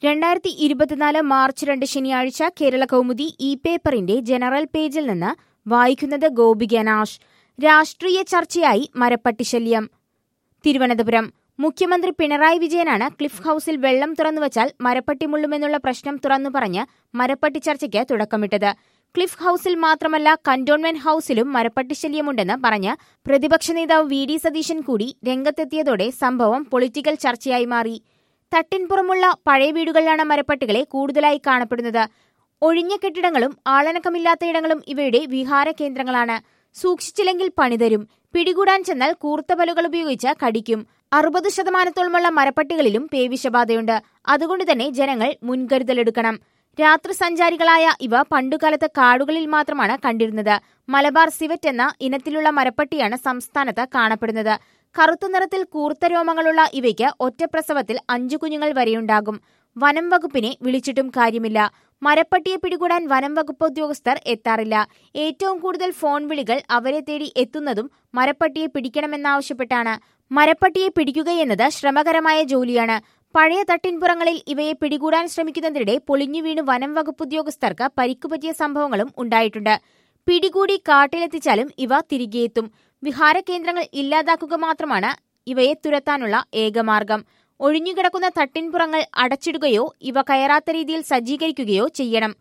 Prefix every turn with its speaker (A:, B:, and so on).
A: രണ്ടായിരത്തി ഇരുപത്തിനാല് മാർച്ച് രണ്ട് ശനിയാഴ്ച കേരള കൗമുദി ഇ പേപ്പറിന്റെ ജനറൽ പേജിൽ നിന്ന് വായിക്കുന്നത് ഗോപിക നാഷ് രാഷ്ട്രീയ ചർച്ചയായി മരപ്പട്ടി ശല്യം തിരുവനന്തപുരം മുഖ്യമന്ത്രി പിണറായി വിജയനാണ് ക്ലിഫ് ഹൌസിൽ വെള്ളം തുറന്നുവച്ചാൽ മരപ്പട്ടി മുള്ളുമെന്നുള്ള പ്രശ്നം തുറന്നു പറഞ്ഞ് മരപ്പട്ടി ചർച്ചയ്ക്ക് തുടക്കമിട്ടത് ക്ലിഫ് ഹൌസിൽ മാത്രമല്ല കന്റോൺമെന്റ് ഹൌസിലും മരപ്പട്ടി ശല്യമുണ്ടെന്ന് പറഞ്ഞ് പ്രതിപക്ഷ നേതാവ് വി ഡി സതീശൻ കൂടി രംഗത്തെത്തിയതോടെ സംഭവം പൊളിറ്റിക്കൽ ചർച്ചയായി മാറി തട്ടിൻപുറമുള്ള പഴയ വീടുകളിലാണ് മരപ്പട്ടികളെ കൂടുതലായി കാണപ്പെടുന്നത് ഒഴിഞ്ഞ കെട്ടിടങ്ങളും ആളനക്കമില്ലാത്ത ഇടങ്ങളും ഇവയുടെ വിഹാര കേന്ദ്രങ്ങളാണ് സൂക്ഷിച്ചില്ലെങ്കിൽ പണിതരും പിടികൂടാൻ ചെന്നാൽ കൂർത്ത പലുകൾ ഉപയോഗിച്ച് കടിക്കും അറുപത് ശതമാനത്തോളമുള്ള മരപ്പട്ടികളിലും പേവിഷബാധയുണ്ട് അതുകൊണ്ട് തന്നെ ജനങ്ങൾ മുൻകരുതലെടുക്കണം രാത്രി സഞ്ചാരികളായ ഇവ പണ്ടുകാലത്ത് കാടുകളിൽ മാത്രമാണ് കണ്ടിരുന്നത് മലബാർ സിവറ്റ് എന്ന ഇനത്തിലുള്ള മരപ്പട്ടിയാണ് സംസ്ഥാനത്ത് കാണപ്പെടുന്നത് കറുത്ത നിറത്തിൽ കൂർത്ത രോമങ്ങളുള്ള ഇവയ്ക്ക് ഒറ്റപ്രസവത്തിൽ അഞ്ചു കുഞ്ഞുങ്ങൾ വരെയുണ്ടാകും വനം വകുപ്പിനെ വിളിച്ചിട്ടും കാര്യമില്ല മരപ്പട്ടിയെ പിടികൂടാൻ വനം വകുപ്പ് ഉദ്യോഗസ്ഥർ എത്താറില്ല ഏറ്റവും കൂടുതൽ ഫോൺ വിളികൾ അവരെ തേടി എത്തുന്നതും മരപ്പട്ടിയെ പിടിക്കണമെന്നാവശ്യപ്പെട്ടാണ് മരപ്പട്ടിയെ പിടിക്കുകയെന്നത് ശ്രമകരമായ ജോലിയാണ് പഴയ തട്ടിൻപുറങ്ങളിൽ ഇവയെ പിടികൂടാൻ ശ്രമിക്കുന്നതിനിടെ പൊളിഞ്ഞു വീണ് വനം വകുപ്പ് ഉദ്യോഗസ്ഥർക്ക് പരിക്കുപറ്റിയ സംഭവങ്ങളും ഉണ്ടായിട്ടുണ്ട് പിടികൂടി കാട്ടിലെത്തിച്ചാലും ഇവ തിരികെയെത്തും വിഹാര കേന്ദ്രങ്ങൾ ഇല്ലാതാക്കുക മാത്രമാണ് ഇവയെ തുരത്താനുള്ള ഏകമാർഗം ഒഴിഞ്ഞുകിടക്കുന്ന തട്ടിൻപുറങ്ങൾ അടച്ചിടുകയോ ഇവ കയറാത്ത രീതിയിൽ സജ്ജീകരിക്കുകയോ ചെയ്യണം